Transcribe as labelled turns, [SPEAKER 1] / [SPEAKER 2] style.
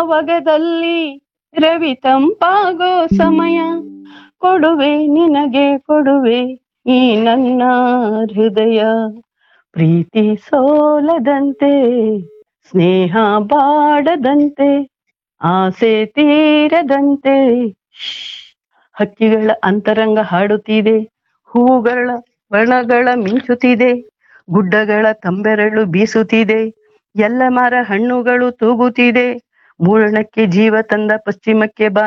[SPEAKER 1] ಒಗದಲ್ಲಿ ರವಿ ತಂಪಾಗೋ ಸಮಯ ಕೊಡುವೆ ನಿನಗೆ ಕೊಡುವೆ ಈ ನನ್ನ ಹೃದಯ ಪ್ರೀತಿ ಸೋಲದಂತೆ ಸ್ನೇಹ ಬಾಡದಂತೆ ಆಸೆ ತೀರದಂತೆ ಶ್ಶ್. ಹಕ್ಕಿಗಳ ಅಂತರಂಗ ಹಾಡುತ್ತಿದೆ ಹೂಗಳ ಬಣಗಳ ಮಿಂಚುತ್ತಿದೆ ಗುಡ್ಡಗಳ ತಂಬೆರಳು ಬೀಸುತ್ತಿದೆ ಎಲ್ಲ ಮರ ಹಣ್ಣುಗಳು ತೂಗುತ್ತಿದೆ ಮೂಡಣಕ್ಕೆ ಜೀವ ತಂದ ಪಶ್ಚಿಮಕ್ಕೆ ಬಾ